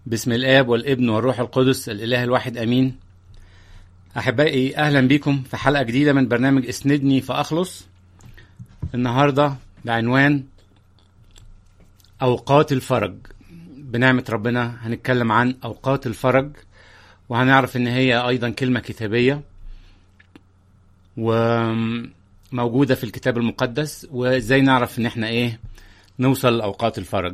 بسم الآب والابن والروح القدس الإله الواحد أمين أحبائي أهلا بكم في حلقة جديدة من برنامج اسندني فأخلص النهاردة بعنوان أوقات الفرج بنعمة ربنا هنتكلم عن أوقات الفرج وهنعرف إن هي أيضا كلمة كتابية وموجودة في الكتاب المقدس وإزاي نعرف إن إحنا إيه نوصل لأوقات الفرج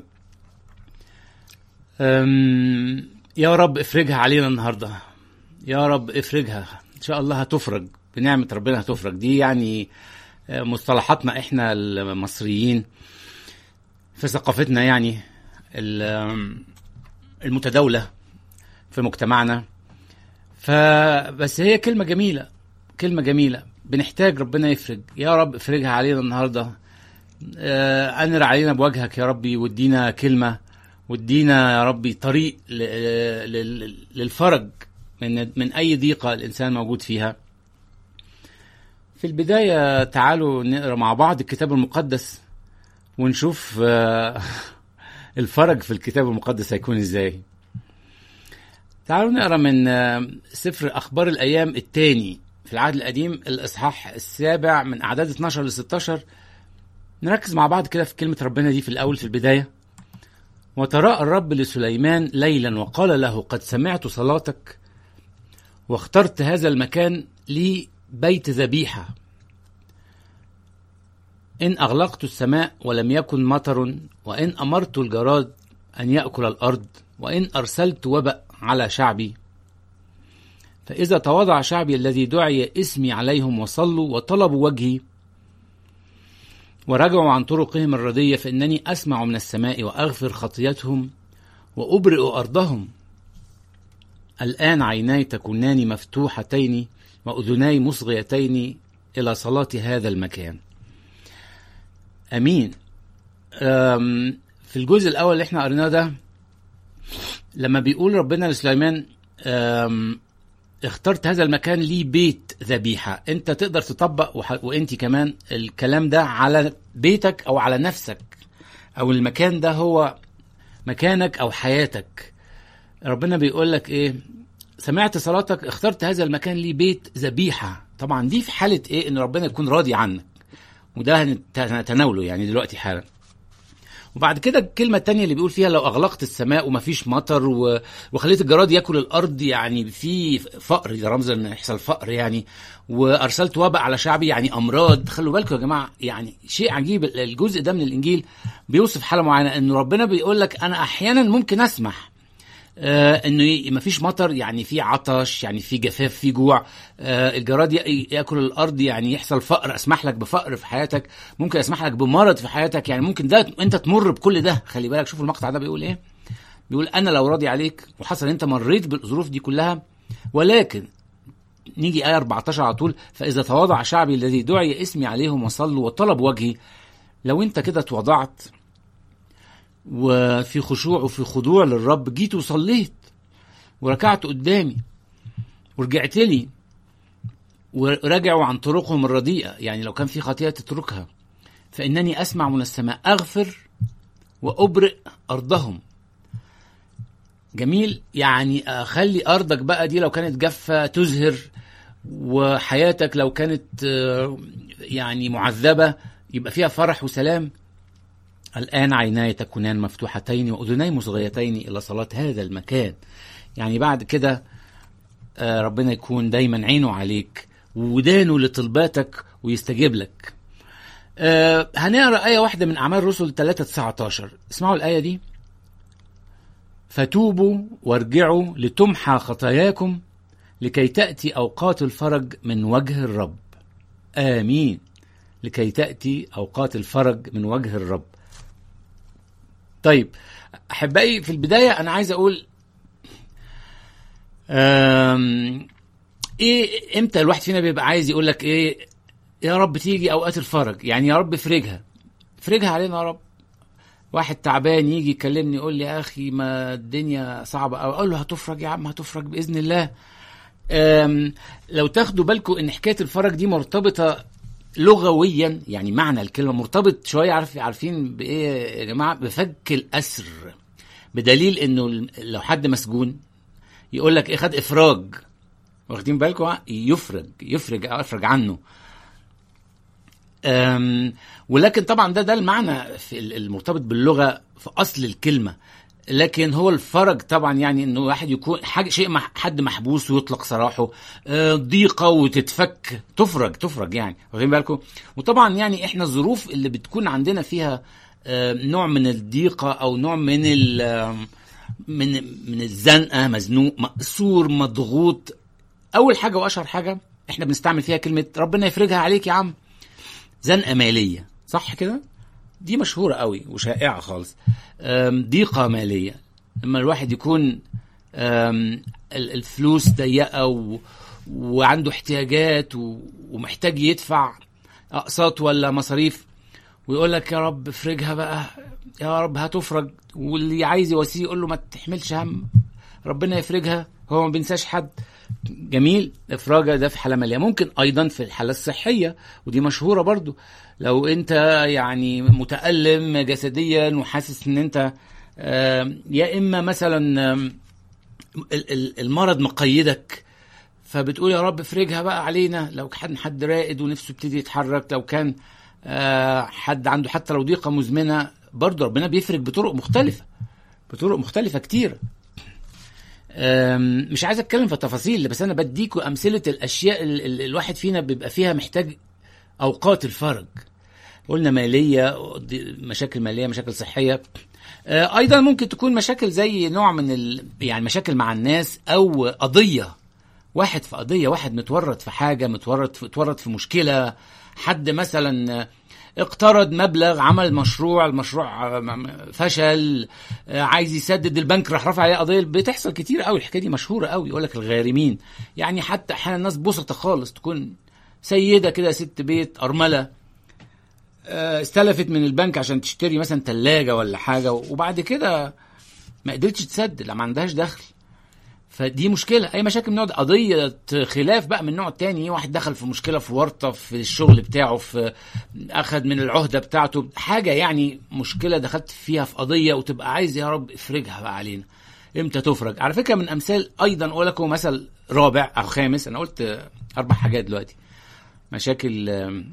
أم، يا رب افرجها علينا النهارده يا رب افرجها ان شاء الله هتفرج بنعمه ربنا هتفرج دي يعني آه، مصطلحاتنا احنا المصريين في ثقافتنا يعني ال- آم، المتداوله في مجتمعنا فبس هي كلمه جميله كلمه جميله بنحتاج ربنا يفرج يا رب افرجها علينا النهارده آه، انر علينا بوجهك يا ربي وادينا كلمه وادينا يا ربي طريق ل- ل- للفرج من من اي ضيقه الانسان موجود فيها. في البدايه تعالوا نقرا مع بعض الكتاب المقدس ونشوف آه، الفرج في الكتاب المقدس هيكون ازاي. تعالوا نقرا من آه، سفر اخبار الايام الثاني في العهد القديم الاصحاح السابع من اعداد 12 ل 16 نركز مع بعض كده في كلمه ربنا دي في الاول في البدايه. وتراءى الرب لسليمان ليلا وقال له قد سمعت صلاتك واخترت هذا المكان لي بيت ذبيحة إن أغلقت السماء ولم يكن مطر وإن أمرت الجراد أن يأكل الأرض وإن أرسلت وبأ على شعبي فإذا تواضع شعبي الذي دعي اسمي عليهم وصلوا وطلبوا وجهي ورجعوا عن طرقهم الردية فإنني أسمع من السماء وأغفر خطيتهم وأبرئ أرضهم الآن عيناي تكونان مفتوحتين وأذناي مصغيتين إلى صلاة هذا المكان أمين أم، في الجزء الأول اللي احنا قريناه ده لما بيقول ربنا لسليمان أم، اخترت هذا المكان ليه بيت ذبيحة انت تقدر تطبق وح... وانت كمان الكلام ده على بيتك او على نفسك او المكان ده هو مكانك او حياتك ربنا بيقول لك ايه سمعت صلاتك اخترت هذا المكان ليه بيت ذبيحة طبعا دي في حالة ايه ان ربنا يكون راضي عنك وده هنت- هنتناوله يعني دلوقتي حالا وبعد كده الكلمة التانية اللي بيقول فيها لو أغلقت السماء ومفيش مطر و... وخليت الجراد ياكل الأرض يعني في فقر ده رمز إن يحصل فقر يعني وأرسلت وباء على شعبي يعني أمراض خلوا بالكم يا جماعة يعني شيء عجيب الجزء ده من الإنجيل بيوصف حالة معينة إن ربنا بيقول لك أنا أحيانا ممكن أسمح آه انه ي- مفيش مطر يعني في عطش يعني في جفاف في جوع آه الجراد ي- ياكل الارض يعني يحصل فقر اسمح لك بفقر في حياتك ممكن اسمح لك بمرض في حياتك يعني ممكن ده انت تمر بكل ده خلي بالك شوف المقطع ده بيقول ايه بيقول انا لو راضي عليك وحصل انت مريت بالظروف دي كلها ولكن نيجي آية 14 على طول فإذا تواضع شعبي الذي دعي اسمي عليهم وصلوا وطلبوا وجهي لو أنت كده تواضعت وفي خشوع وفي خضوع للرب جيت وصليت وركعت قدامي ورجعت لي ورجعوا عن طرقهم الرديئة يعني لو كان في خطيئة تتركها فإنني أسمع من السماء أغفر وأبرئ أرضهم جميل يعني أخلي أرضك بقى دي لو كانت جافة تزهر وحياتك لو كانت آه، يعني معذبة يبقى فيها فرح وسلام الآن عيناي تكونان مفتوحتين وأذناي مصغيتين إلى صلاة هذا المكان يعني بعد كده آه، ربنا يكون دايما عينه عليك ودانه لطلباتك ويستجيب لك آه، هنقرا آية واحدة من أعمال الرسل 3 19 اسمعوا الآية دي فتوبوا وارجعوا لتمحى خطاياكم لكي تأتي أوقات الفرج من وجه الرب آمين لكي تأتي أوقات الفرج من وجه الرب طيب أحبائي في البداية أنا عايز أقول أم إيه إمتى الواحد فينا بيبقى عايز يقول لك إيه يا رب تيجي أوقات الفرج يعني يا رب افرجها افرجها علينا يا رب واحد تعبان يجي يكلمني يقول لي يا اخي ما الدنيا صعبه أو اقول له هتفرج يا عم هتفرج باذن الله أم، لو تاخدوا بالكم ان حكايه الفرج دي مرتبطه لغويا يعني معنى الكلمه مرتبط شويه عارف عارفين بايه يا جماعه بفك الاسر بدليل انه لو حد مسجون يقول لك ايه خد افراج واخدين بالكم يفرج يفرج افرج عنه أم، ولكن طبعا ده ده المعنى في ال- المرتبط باللغه في اصل الكلمه لكن هو الفرج طبعا يعني انه واحد يكون حاجه شيء مح حد محبوس ويطلق سراحه آه، ضيقه وتتفك تفرج تفرج يعني واخدين بالكم وطبعا يعني احنا الظروف اللي بتكون عندنا فيها آه، نوع من الضيقه او نوع من ال آم، من من الزنقه مزنوق مقصور مضغوط اول حاجه واشهر حاجه احنا بنستعمل فيها كلمه ربنا يفرجها عليك يا عم زنقه ماليه صح كده دي مشهوره قوي وشائعه خالص أم، ضيقه ماليه لما الواحد يكون أم، ال- الفلوس ضيقه و... وعنده احتياجات و... ومحتاج يدفع اقساط ولا مصاريف ويقول لك يا رب افرجها بقى يا رب هتفرج واللي عايز يواسيه يقول له ما تحملش هم ربنا يفرجها هو ما بينساش حد جميل افراج ده في حاله ماليه ممكن ايضا في الحاله الصحيه ودي مشهوره برضو لو انت يعني متالم جسديا وحاسس ان انت آم، يا اما مثلا آم، ال- ال- المرض مقيدك فبتقول يا رب افرجها بقى علينا لو كان حد رائد ونفسه يبتدي يتحرك لو كان آه، حد عنده حتى لو ضيقه مزمنه برضه ربنا بيفرج بطرق مختلفه بطرق مختلفه كتيره أم، مش عايز اتكلم في التفاصيل بس انا بديكوا امثله الاشياء ال- ال- الواحد فينا بيبقى فيها محتاج اوقات الفرج قلنا ماليه دي- مشاكل ماليه مشاكل صحيه آه، ايضا ممكن تكون مشاكل زي نوع من ال... يعني مشاكل مع الناس او قضيه واحد في قضيه واحد متورط في حاجه متورط في اتورط في مشكله حد مثلا آه، اقترض مبلغ عمل مشروع المشروع آه، فشل آه، عايز يسدد البنك راح رفع عليه قضيه بتحصل كتير قوي الحكايه دي مشهوره قوي يقول لك الغارمين يعني حتى احيانا الناس بسطة خالص تكون سيده كده ست بيت ارمله آه، استلفت من البنك عشان تشتري مثلا ثلاجه ولا حاجه وبعد كده ما قدرتش تسدد لا ما عندهاش دخل فدي مشكله اي مشاكل من نوع ده قضيه خلاف بقى من نوع تاني واحد دخل في مشكله في ورطه في الشغل بتاعه في اخذ من العهده بتاعته حاجه يعني مشكله دخلت فيها في قضيه وتبقى عايز يا رب افرجها بقى علينا امتى تفرج على فكره من امثال ايضا اقول لكم مثل رابع او خامس انا قلت اربع حاجات دلوقتي مشاكل آم،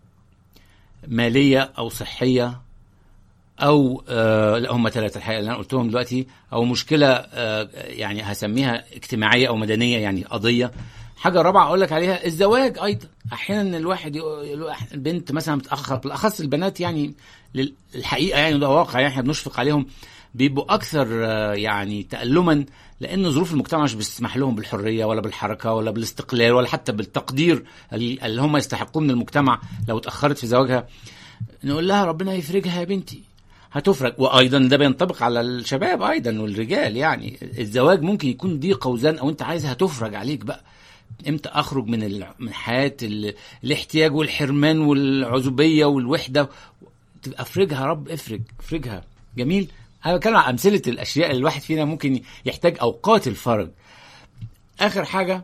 ماليه او صحيه او آه لا هم ثلاثه الحقيقه اللي انا قلتهم دلوقتي او مشكله آه يعني هسميها اجتماعيه او مدنيه يعني قضيه حاجه رابعه اقول لك عليها الزواج ايضا احيانا الواحد يقول يقول البنت مثلا متاخر بالاخص البنات يعني لل- الحقيقه يعني ده واقع يعني احنا بنشفق عليهم بيبقوا اكثر آه، يعني تالما لان ظروف المجتمع مش بتسمح لهم بالحريه ولا بالحركه ولا بالاستقلال ولا حتى بالتقدير اللي هم يستحقوه من المجتمع لو اتاخرت في زواجها نقول لها ربنا يفرجها يا بنتي هتفرج وايضا ده بينطبق على الشباب ايضا والرجال يعني الزواج ممكن يكون ضيقه وزنقه وانت عايزها تفرج عليك بقى امتى اخرج من ال... من حياه ال... الاحتياج والحرمان والعزوبيه والوحده تبقى افرجها يا رب افرج افرجها جميل انا بتكلم عن امثله الاشياء اللي الواحد فينا ممكن يحتاج اوقات الفرج اخر حاجه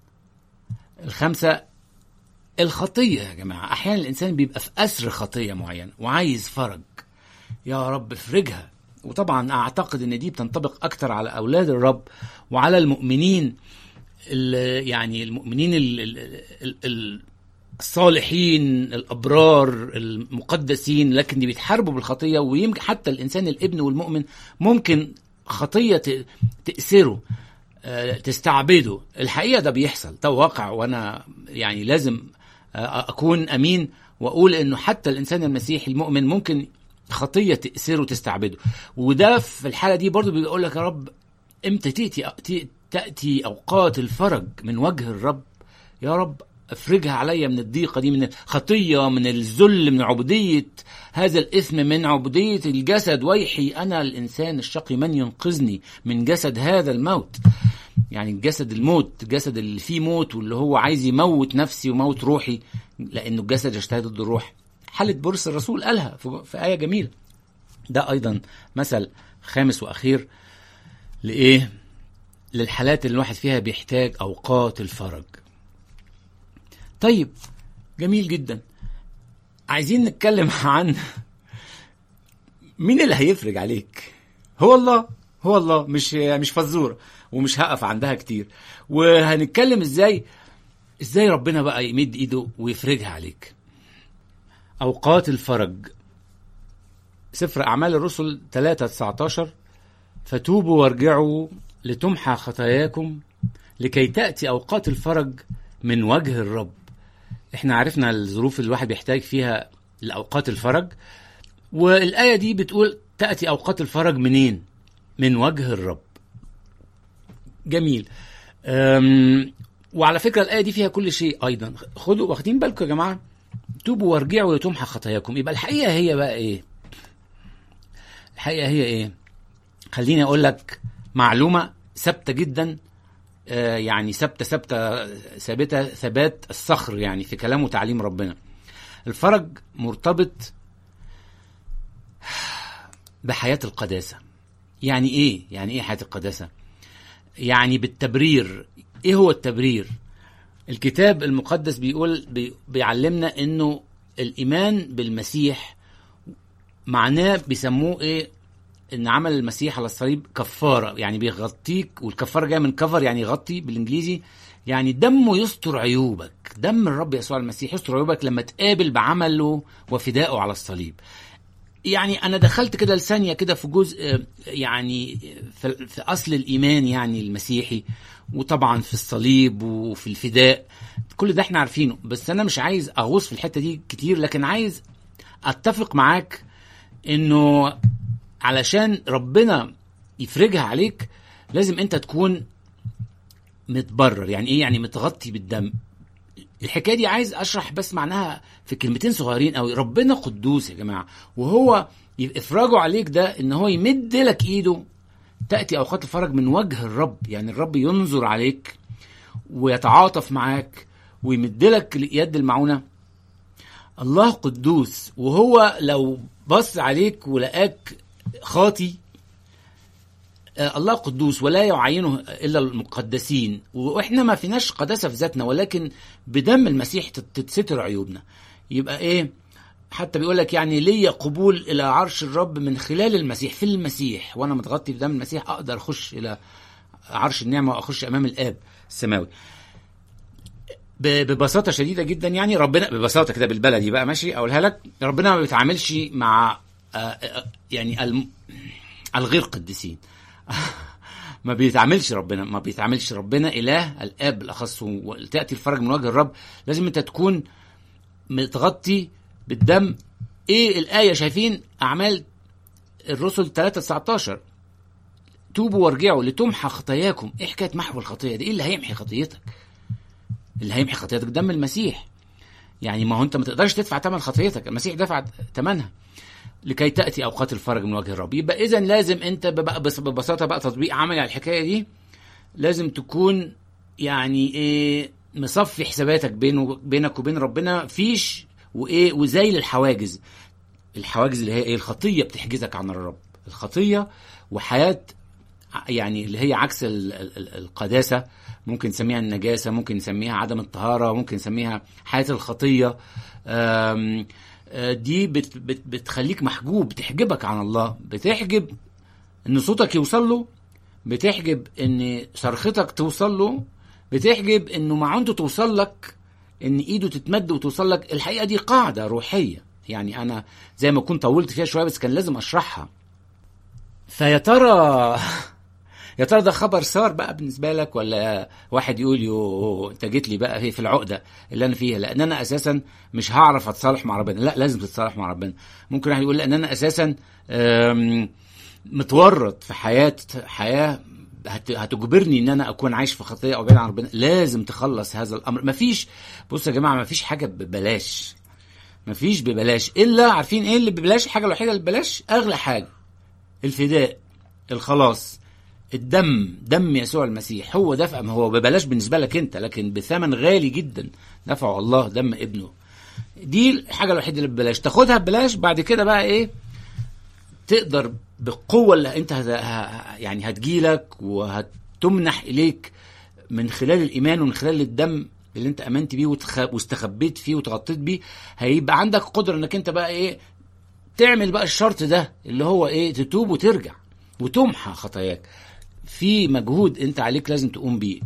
الخمسه الخطيه يا جماعه احيانا الانسان بيبقى في اسر خطيه معينه وعايز فرج يا رب افرجها وطبعا اعتقد ان دي بتنطبق اكتر على اولاد الرب وعلى المؤمنين ال- يعني المؤمنين ال- ال- ال- ال- الصالحين الابرار المقدسين لكن دي بيتحاربوا بالخطيه ويمكن حتى الانسان الابن والمؤمن ممكن خطيه ت- تاسره آه، تستعبده الحقيقه ده بيحصل ده واقع وانا يعني لازم آه، اكون امين واقول انه حتى الانسان المسيحي المؤمن ممكن خطيه تاسره وتستعبده وده في الحاله دي برضو بيقول لك يا رب امتى تاتي تأتي- تاتي اوقات الفرج من وجه الرب يا رب افرجها عليا من الضيقه دي من الخطيه من الذل من عبوديه هذا الاثم من عبوديه الجسد ويحي انا الانسان الشقي من ينقذني من جسد هذا الموت يعني الجسد الموت الجسد اللي فيه موت واللي هو عايز يموت نفسي وموت روحي لانه الجسد يجتهد ضد الروح حالة بولس الرسول قالها في, في آية جميلة ده أيضا مثل خامس وأخير لإيه للحالات اللي الواحد فيها بيحتاج أوقات الفرج طيب جميل جدا عايزين نتكلم عن مين اللي هيفرج عليك هو الله هو الله مش مش فزوره ومش هقف عندها كتير وهنتكلم ازاي ازاي ربنا بقى يمد ايده ويفرجها عليك اوقات الفرج سفر اعمال الرسل 3 19 فتوبوا وارجعوا لتمحى خطاياكم لكي تاتي اوقات الفرج من وجه الرب احنا عرفنا الظروف اللي الواحد بيحتاج فيها لاوقات الفرج والايه دي بتقول تاتي اوقات الفرج منين من وجه الرب جميل أم وعلى فكره الايه دي فيها كل شيء ايضا خدوا واخدين بالكم يا جماعه توبوا وارجعوا لتمحى خطاياكم يبقى الحقيقه هي بقى ايه الحقيقه هي ايه خليني اقول لك معلومه ثابته جدا آه يعني ثابته ثابته ثابته ثبات الصخر يعني في كلام وتعليم ربنا الفرج مرتبط بحياه القداسه يعني ايه يعني ايه حياه القداسه يعني بالتبرير ايه هو التبرير الكتاب المقدس بيقول بي بيعلمنا انه الايمان بالمسيح معناه بيسموه ايه ان عمل المسيح على الصليب كفاره يعني بيغطيك والكفاره جايه من كفر يعني يغطي بالانجليزي يعني دمه يستر عيوبك دم الرب يسوع المسيح يستر عيوبك لما تقابل بعمله وفدائه على الصليب يعني انا دخلت كده لثانيه كده في جزء يعني في, في اصل الايمان يعني المسيحي وطبعا في الصليب وفي الفداء كل ده احنا عارفينه بس انا مش عايز اغوص في الحته دي كتير لكن عايز اتفق معاك انه علشان ربنا يفرجها عليك لازم انت تكون متبرر يعني ايه يعني متغطي بالدم الحكايه دي عايز اشرح بس معناها في كلمتين صغيرين قوي ربنا قدوس يا جماعه وهو افراجه عليك ده ان هو يمد لك ايده تاتي اوقات الفرج من وجه الرب يعني الرب ينظر عليك ويتعاطف معاك ويمد لك يد المعونه الله قدوس وهو لو بص عليك ولقاك خاطي الله قدوس ولا يعينه الا المقدسين واحنا ما فيناش قداسه في ذاتنا ولكن بدم المسيح تتستر عيوبنا يبقى ايه حتى بيقول لك يعني ليا قبول الى عرش الرب من خلال المسيح في المسيح وانا متغطي بدم المسيح اقدر اخش الى عرش النعمه واخش امام الاب السماوي ببساطه شديده جدا يعني ربنا ببساطه كده بالبلدي بقى ماشي اقولها لك ربنا ما بيتعاملش مع يعني الغير قديسين ما بيتعاملش ربنا ما بيتعاملش ربنا اله الاب بالاخص وتاتي الفرج من وجه الرب لازم انت تكون متغطي بالدم ايه الايه شايفين اعمال الرسل 3 19 توبوا وارجعوا لتمحى خطاياكم ايه حكايه محو الخطيه دي ايه اللي هيمحي خطيتك اللي هيمحي خطيتك دم المسيح يعني ما هو انت ما تقدرش تدفع ثمن خطيتك المسيح دفع ثمنها لكي تاتي اوقات الفرج من وجه الرب يبقى اذا لازم انت بس ببساطه بقى تطبيق عملي على الحكايه دي لازم تكون يعني ايه مصفي حساباتك بينه بينك وبين ربنا فيش وايه وزي الحواجز الحواجز اللي هي ايه الخطيه بتحجزك عن الرب الخطيه وحياه يعني اللي هي عكس ال ال القداسه ممكن نسميها النجاسه ممكن نسميها عدم الطهاره ممكن نسميها حياه الخطيه دي بت بت بتخليك محجوب بتحجبك عن الله بتحجب ان صوتك يوصل له بتحجب ان صرختك توصل له بتحجب انه معونته توصل لك ان ايده تتمد وتوصل لك الحقيقه دي قاعده روحيه يعني انا زي ما كنت طولت فيها شويه بس كان لازم اشرحها فيا ترى يا ترى ده خبر صار بقى بالنسبه لك ولا واحد يقول يو انت جيت لي بقى في العقده اللي انا فيها لان انا اساسا مش هعرف اتصالح مع ربنا لا لازم تتصالح مع ربنا ممكن واحد يقول لان انا اساسا متورط في حياه حياه هتجبرني ان انا اكون عايش في خطيه او بعيد عن ربنا لازم تخلص هذا الامر مفيش بص يا جماعه مفيش حاجه ببلاش مفيش ببلاش الا عارفين ايه اللي ببلاش الحاجه الوحيده اللي ببلاش اغلى حاجه الفداء الخلاص الدم دم يسوع المسيح هو دفع ما هو ببلاش بالنسبة لك انت لكن بثمن غالي جدا دفعه الله دم ابنه دي الحاجة الوحيدة اللي ببلاش تاخدها ببلاش بعد كده بقى ايه تقدر بالقوة اللي انت هت... يعني هتجيلك وهتمنح اليك من خلال الايمان ومن خلال الدم اللي انت امنت بيه وتخ... واستخبيت فيه وتغطيت بيه هيبقى عندك قدرة انك انت بقى ايه تعمل بقى الشرط ده اللي هو ايه تتوب وترجع وتمحى خطاياك في مجهود انت عليك لازم تقوم بيه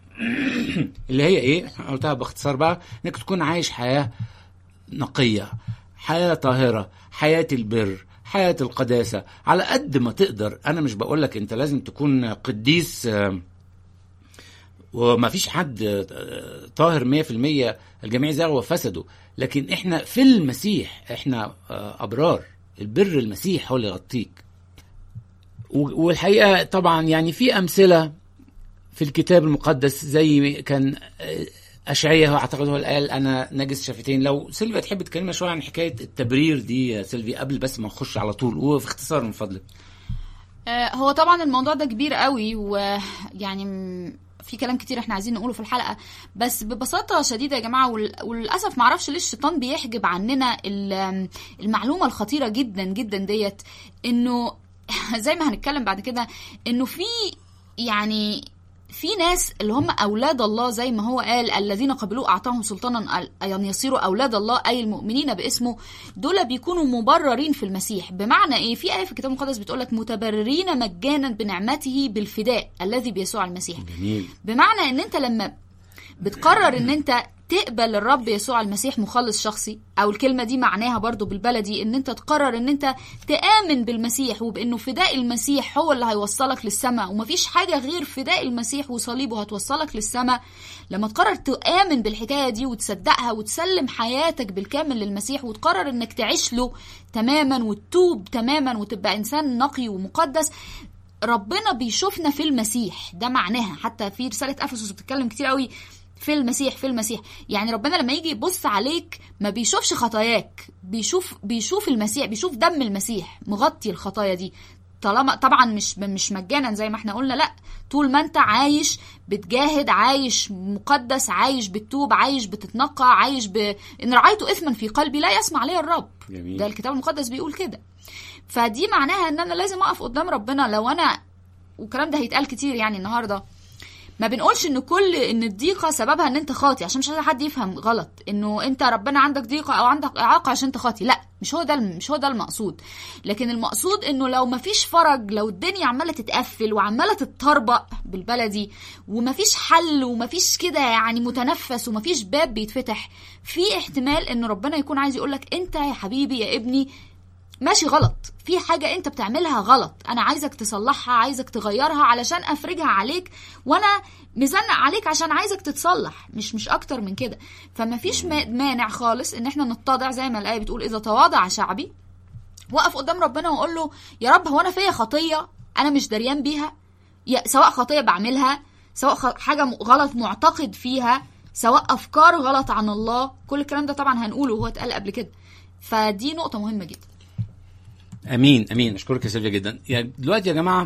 اللي هي ايه قلتها باختصار بقى انك تكون عايش حياه نقيه حياه طاهره حياه البر حياه القداسه على قد ما تقدر انا مش بقول لك انت لازم تكون قديس آه، وما فيش حد آه، طاهر 100% الجميع زاغوا وفسدوا لكن احنا في المسيح احنا آه، ابرار البر المسيح هو اللي يغطيك و- والحقيقه طبعا يعني في امثله في الكتاب المقدس زي كان آه، اشعياء هو اعتقد هو اللي قال انا نجس شفتين لو سيلفيا تحب تكلمنا شويه عن حكايه التبرير دي يا سيلفيا قبل بس ما نخش على طول وفي اختصار من فضلك آه، هو طبعا الموضوع ده كبير قوي ويعني م- في كلام كتير احنا عايزين نقوله في الحلقه بس ببساطه شديده يا جماعه وال- وللاسف معرفش ليه الشيطان بيحجب عننا ال- المعلومه الخطيره جدا جدا ديت انه زي ما هنتكلم بعد كده انه في يعني في ناس اللي هم اولاد الله زي ما هو قال الذين قبلوه اعطاهم سلطانا ان يصيروا اولاد الله اي المؤمنين باسمه دول بيكونوا مبررين في المسيح بمعنى ايه في ايه في الكتاب المقدس بتقول لك متبررين مجانا بنعمته بالفداء الذي بيسوع المسيح جميل بمعنى ان انت لما بتقرر ان انت تقبل الرب يسوع المسيح مخلص شخصي او الكلمه دي معناها برضو بالبلدي ان انت تقرر ان انت تامن بالمسيح وبانه فداء المسيح هو اللي هيوصلك للسماء ومفيش حاجه غير فداء المسيح وصليبه هتوصلك للسماء لما تقرر تامن بالحكايه دي وتصدقها وتسلم حياتك بالكامل للمسيح وتقرر انك تعيش له تماما وتتوب تماما وتبقى انسان نقي ومقدس ربنا بيشوفنا في المسيح ده معناها حتى في رساله افسس بتتكلم كتير قوي في المسيح في المسيح يعني ربنا لما يجي يبص عليك ما بيشوفش خطاياك بيشوف بيشوف المسيح بيشوف دم المسيح مغطي الخطايا دي طالما طبعا مش مش مجانا زي ما احنا قلنا لا طول ما انت عايش بتجاهد عايش مقدس عايش بتتوب عايش بتتنقى عايش ب... ان رعيت اثما في قلبي لا يسمع لي الرب جميل. ده الكتاب المقدس بيقول كده فدي معناها ان انا لازم اقف قدام ربنا لو انا والكلام ده هيتقال كتير يعني النهارده ما بنقولش ان كل ان الضيقه سببها ان انت خاطي عشان مش عايز حد يفهم غلط انه انت ربنا عندك ضيقه او عندك اعاقه عشان انت خاطي لا مش هو ده مش هو ده المقصود لكن المقصود انه لو ما فيش فرج لو الدنيا عماله تتقفل وعماله تتطربق بالبلدي وما فيش حل وما فيش كده يعني متنفس وما فيش باب بيتفتح في احتمال ان ربنا يكون عايز يقولك انت يا حبيبي يا ابني ماشي غلط في حاجة انت بتعملها غلط انا عايزك تصلحها عايزك تغيرها علشان افرجها عليك وانا مزنق عليك عشان عايزك تتصلح مش مش اكتر من كده فما فيش ما- مانع خالص ان احنا نتضع زي ما الايه بتقول اذا تواضع شعبي وقف قدام ربنا واقول له يا رب هو انا فيا خطيه انا مش دريان بيها يا- سواء خطيه بعملها سواء خ- حاجه م- غلط معتقد فيها سواء افكار غلط عن الله كل الكلام ده طبعا هنقوله وهو اتقال قبل كده فدي نقطه مهمه جدا امين امين اشكرك يا سيلفيا جدا يعني دلوقتي يا جماعه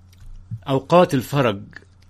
اوقات الفرج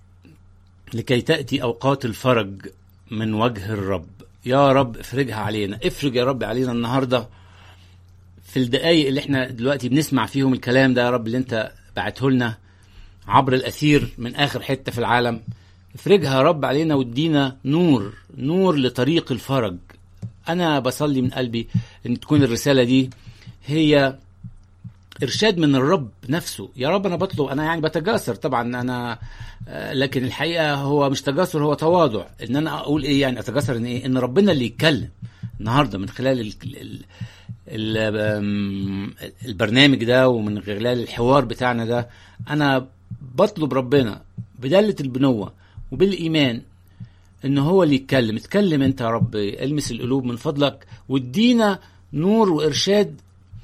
لكي تاتي اوقات الفرج من وجه الرب يا رب افرجها علينا افرج يا رب علينا النهارده في الدقايق اللي احنا دلوقتي بنسمع فيهم الكلام ده يا رب اللي انت بعته لنا عبر الاثير من اخر حته في العالم افرجها يا رب علينا وادينا نور نور لطريق الفرج انا بصلي من قلبي ان تكون الرساله دي هي ارشاد من الرب نفسه يا رب انا بطلب انا يعني بتجاسر طبعا انا آه، لكن الحقيقه هو مش تجاسر هو تواضع ان انا اقول ايه يعني اتجاسر ان ايه ان ربنا اللي يتكلم النهارده من خلال ال ال ال آم، البرنامج ده ومن خلال الحوار بتاعنا ده انا بطلب ربنا بدالة البنوة وبالإيمان ان هو اللي يتكلم اتكلم انت يا رب المس القلوب من فضلك وادينا نور وارشاد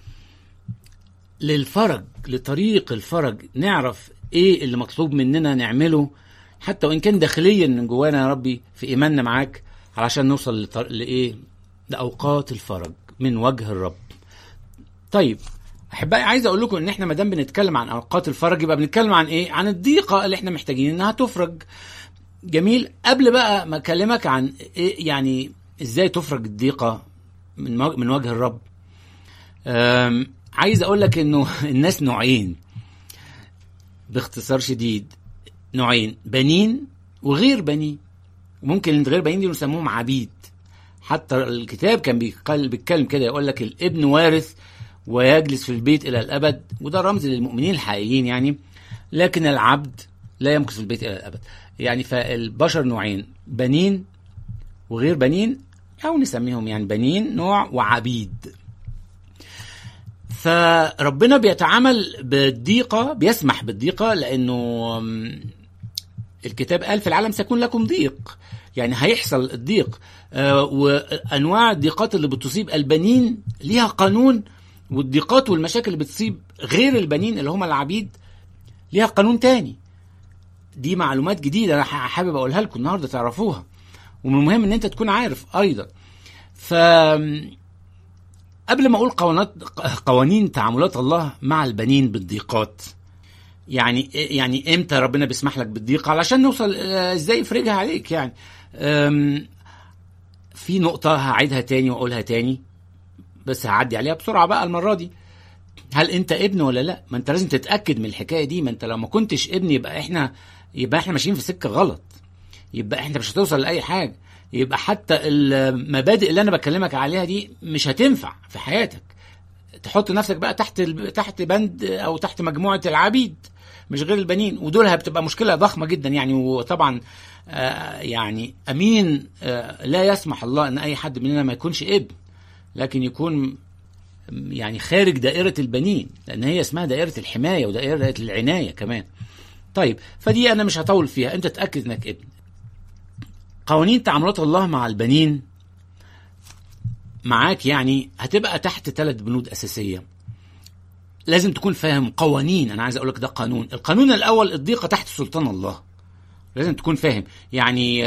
للفرج لطريق الفرج نعرف ايه اللي مطلوب مننا نعمله حتى وان كان داخليا من جوانا يا ربي في ايماننا معاك علشان نوصل لطر... لايه لاوقات الفرج من وجه الرب طيب احبائي عايز اقول لكم ان احنا ما دام بنتكلم عن اوقات الفرج يبقى بنتكلم عن ايه عن الضيقه اللي احنا محتاجين انها تفرج جميل قبل بقى ما اكلمك عن إيه يعني ازاي تفرج الضيقه من مو- من وجه الرب أم، عايز اقول لك انه الناس نوعين باختصار شديد نوعين بنين وغير بنين ممكن غير بنين دي نسموهم عبيد حتى الكتاب كان بيقل- بيتكلم كده يقول لك الابن وارث ويجلس في البيت الى الابد وده رمز للمؤمنين الحقيقيين يعني لكن العبد لا يمكث في البيت الى الابد يعني فالبشر نوعين بنين وغير بنين او نسميهم يعني بنين نوع وعبيد فربنا بيتعامل بالضيقة بيسمح بالضيقة لأنه الكتاب قال في العالم سيكون لكم ضيق يعني هيحصل الضيق آه وأنواع الضيقات اللي بتصيب البنين ليها قانون والضيقات والمشاكل اللي بتصيب غير البنين اللي هم العبيد ليها قانون تاني دي معلومات جديدة أنا حابب أقولها لكم النهاردة تعرفوها ومن المهم إن أنت تكون عارف أيضا ف قبل ما اقول قوانات قوانين تعاملات الله مع البنين بالضيقات يعني يعني امتى ربنا بيسمح لك بالضيقه علشان نوصل ازاي يفرجها عليك يعني في نقطه هعيدها تاني واقولها تاني بس هعدي عليها بسرعه بقى المره دي هل انت ابن ولا لا ما انت لازم تتاكد من الحكايه دي ما انت لو ما كنتش ابن يبقى احنا يبقى احنا ماشيين في سكه غلط يبقى احنا مش هتوصل لاي حاجه يبقى حتى المبادئ اللي انا بكلمك عليها دي مش هتنفع في حياتك تحط نفسك بقى تحت تحت بند او تحت مجموعه العبيد مش غير البنين ودول بتبقى مشكله ضخمه جدا يعني وطبعا آه يعني امين آه لا يسمح الله ان اي حد مننا ما يكونش ابن لكن يكون يعني خارج دائره البنين لان هي اسمها دائره الحمايه ودائره العنايه كمان طيب فدي انا مش هطول فيها انت تاكد انك ابن قوانين تعاملات الله مع البنين معاك يعني هتبقى تحت ثلاث بنود اساسيه لازم تكون فاهم قوانين انا عايز اقول لك ده قانون القانون الاول الضيقه تحت سلطان الله لازم تكون فاهم يعني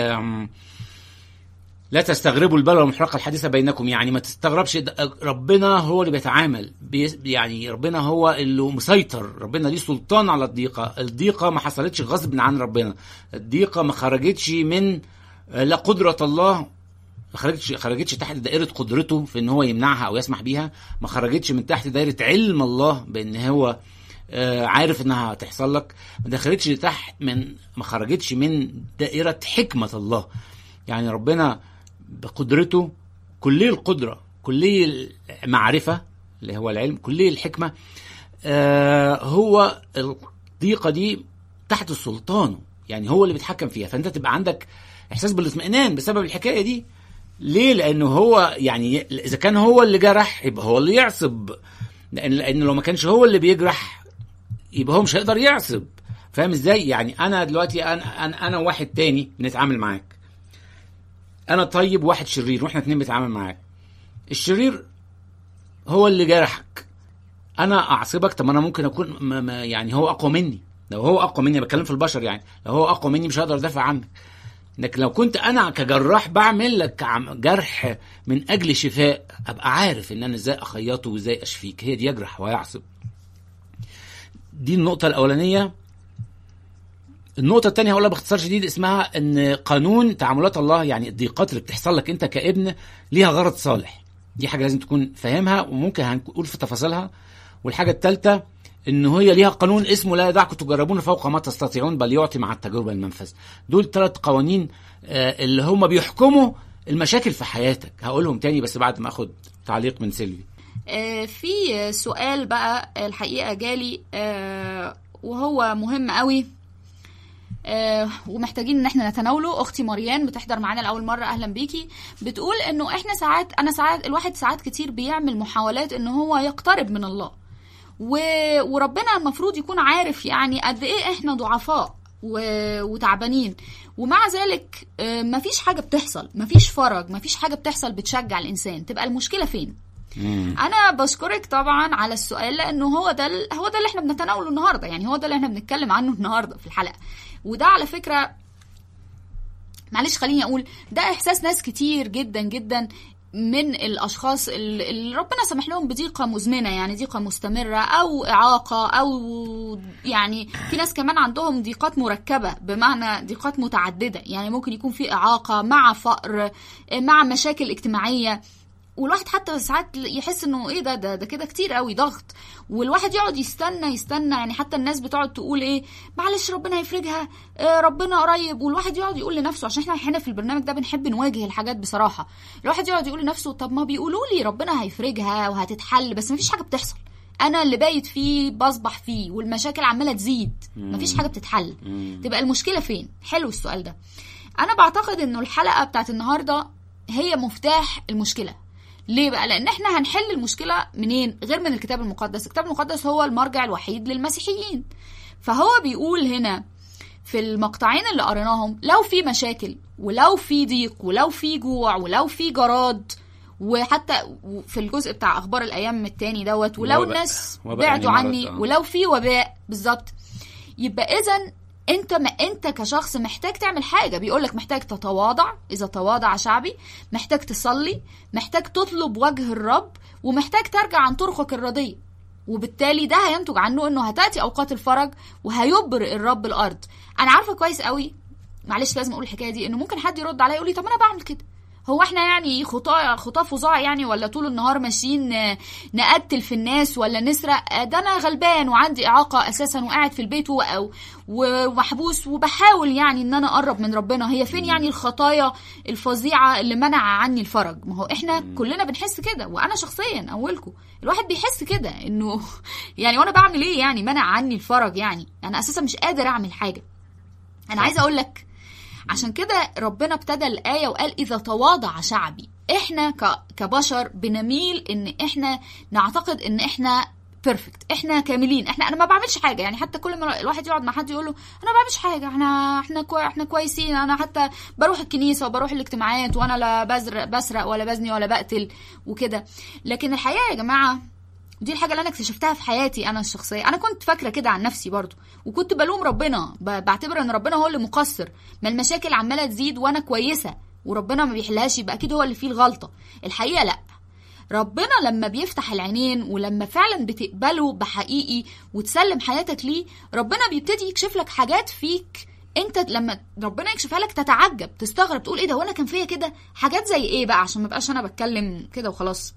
لا تستغربوا البلوى المحرقه الحديثه بينكم يعني ما تستغربش ربنا هو اللي بيتعامل يعني ربنا هو اللي مسيطر ربنا ليه سلطان على الضيقه الضيقه ما حصلتش غصب عن ربنا الضيقه ما خرجتش من لا قدرة الله ما خرجتش خرجتش تحت دائرة قدرته في ان هو يمنعها او يسمح بيها ما خرجتش من تحت دائرة علم الله بان هو عارف انها هتحصل لك ما دخلتش تحت من ما خرجتش من دائرة حكمة الله يعني ربنا بقدرته كلي القدرة كلي المعرفة اللي هو العلم كلي الحكمة هو الضيقة دي تحت سلطانه يعني هو اللي بيتحكم فيها فانت تبقى عندك احساس بالاطمئنان بسبب الحكايه دي ليه لانه هو يعني اذا كان هو اللي جرح يبقى هو اللي يعصب لان لان لو ما كانش هو اللي بيجرح يبقى هو مش هيقدر يعصب فاهم ازاي يعني انا دلوقتي انا انا, أنا واحد تاني بنتعامل معاك انا طيب واحد شرير واحنا اتنين بنتعامل معاك الشرير هو اللي جرحك انا اعصبك طب انا ممكن اكون ما ما يعني هو اقوى مني لو هو اقوى مني بتكلم في البشر يعني لو هو اقوى مني مش هقدر ادافع عنك لكن لو كنت انا كجراح بعمل لك جرح من اجل شفاء ابقى عارف ان انا ازاي اخيطه وازاي اشفيك هي دي يجرح ويعصب دي النقطه الاولانيه النقطة الثانية هقولها باختصار شديد اسمها ان قانون تعاملات الله يعني الضيقات اللي بتحصل لك انت كابن ليها غرض صالح. دي حاجة لازم تكون فاهمها وممكن هنقول في تفاصيلها. والحاجة الثالثة ان هي ليها قانون اسمه لا يدعكم تجربون فوق ما تستطيعون بل يعطي مع التجربه المنفذ دول ثلاث قوانين اللي هم بيحكموا المشاكل في حياتك هقولهم تاني بس بعد ما اخد تعليق من سيلفي في سؤال بقى الحقيقه جالي وهو مهم قوي ومحتاجين ان احنا نتناوله اختي مريان بتحضر معانا لاول مره اهلا بيكي بتقول انه احنا ساعات انا ساعات الواحد ساعات كتير بيعمل محاولات ان هو يقترب من الله و... وربنا المفروض يكون عارف يعني قد ايه احنا ضعفاء و... وتعبانين ومع ذلك مفيش حاجه بتحصل مفيش فرج مفيش حاجه بتحصل بتشجع الانسان تبقى المشكله فين مم. انا بشكرك طبعا على السؤال لانه هو ده ال... هو ده اللي احنا بنتناوله النهارده يعني هو ده اللي احنا بنتكلم عنه النهارده في الحلقه وده على فكره معلش خليني اقول ده احساس ناس كتير جدا جدا من الاشخاص اللي ربنا سمح لهم بضيقه مزمنه يعني ضيقه مستمره او اعاقه او يعني في ناس كمان عندهم ضيقات مركبه بمعنى ضيقات متعدده يعني ممكن يكون في اعاقه مع فقر مع مشاكل اجتماعيه والواحد حتى ساعات يحس انه ايه ده ده ده كده كتير قوي ضغط والواحد يقعد يستنى يستنى يعني حتى الناس بتقعد تقول ايه معلش ربنا يفرجها آه ربنا قريب والواحد يقعد يقول لنفسه عشان احنا هنا في البرنامج ده بنحب نواجه الحاجات بصراحه الواحد يقعد يقول لنفسه طب ما بيقولوا لي ربنا هيفرجها وهتتحل بس مفيش حاجه بتحصل انا اللي بايت فيه بصبح فيه والمشاكل عماله تزيد مفيش حاجه بتتحل تبقى المشكله فين حلو السؤال ده انا بعتقد انه الحلقه بتاعت النهارده هي مفتاح المشكله ليه بقى لان احنا هنحل المشكله منين غير من الكتاب المقدس الكتاب المقدس هو المرجع الوحيد للمسيحيين فهو بيقول هنا في المقطعين اللي قريناهم لو في مشاكل ولو في ضيق ولو في جوع ولو في جراد وحتى في الجزء بتاع اخبار الايام التاني دوت ولو وباء. الناس وباء بعدوا يعني مرض، عني آه. ولو في وباء بالظبط يبقى اذا انت ما انت كشخص محتاج تعمل حاجه بيقول لك محتاج تتواضع اذا تواضع شعبي محتاج تصلي محتاج تطلب وجه الرب ومحتاج ترجع عن طرقك الرديه وبالتالي ده هينتج عنه انه هتاتي اوقات الفرج وهيبرئ الرب الارض انا عارفه كويس قوي معلش لازم اقول الحكايه دي انه ممكن حد يرد عليا يقول لي طب انا بعمل كده هو احنا يعني خطاه خطاه فظاع يعني ولا طول النهار ماشيين آه، نقتل في الناس ولا نسرق آه، ده انا غلبان وعندي اعاقه اساسا وقاعد في البيت و- أو- ومحبوس وبحاول يعني ان انا اقرب من ربنا هي فين يعني الخطايا الفظيعه اللي منع عني الفرج ما هو احنا كلنا بنحس كده وانا شخصيا اولكم الواحد بيحس كده انه يعني وانا بعمل ايه يعني منع عني الفرج يعني انا اساسا مش قادر اعمل حاجه انا عايزه اقول لك عشان كده ربنا ابتدى الآية وقال إذا تواضع شعبي إحنا ك- كبشر بنميل إن إحنا نعتقد إن إحنا بيرفكت احنا كاملين احنا انا ما بعملش حاجه يعني حتى كل ما الواحد يقعد مع حد يقول له انا ما بعملش حاجه احنا احنا كوي احنا كويسين انا حتى بروح الكنيسه وبروح الاجتماعات وانا لا بزرق بسرق ولا بزني ولا بقتل وكده لكن الحقيقه يا جماعه دي الحاجه اللي انا اكتشفتها في حياتي انا الشخصيه انا كنت فاكره كده عن نفسي برضو وكنت بلوم ربنا ب- بعتبر ان ربنا هو اللي مقصر ما المشاكل عماله تزيد وانا كويسه وربنا ما بيحلهاش يبقى اكيد هو اللي فيه الغلطه الحقيقه لا ربنا لما بيفتح العينين ولما فعلا بتقبله بحقيقي وتسلم حياتك ليه ربنا بيبتدي يكشف لك حاجات فيك انت لما ربنا يكشفها لك تتعجب تستغرب تقول ايه ده وانا كان فيا كده حاجات زي ايه بقى عشان ما بقاش انا بتكلم كده وخلاص